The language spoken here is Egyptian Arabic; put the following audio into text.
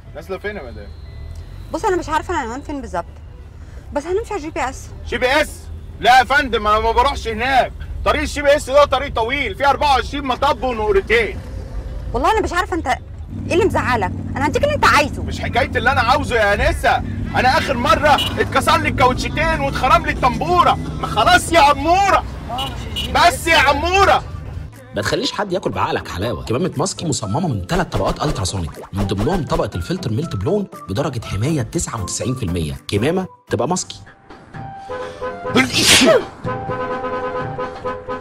نازله فين يا مدام بص انا مش عارفه انا عنوان فين بالظبط بس هنمشي على الجي بي اس جي بي اس لا يا فندم انا ما بروحش هناك طريق الجي بي اس ده طريق طويل فيه 24 مطب ونورتين والله انا مش عارفه انت ايه اللي مزعلك انا هديك اللي انت عايزه مش حكايه اللي انا عاوزه يا انسه انا اخر مره اتكسر لي الكاوتشتين واتخرم لي الطنبوره ما خلاص يا عموره بس يا عموره ما تخليش حد ياكل بعقلك حلاوه كمامه ماسكي مصممه من ثلاث طبقات التراسونيك من ضمنهم طبقه الفلتر ميلت بلون بدرجه حمايه 99% كمامه تبقى ماسكي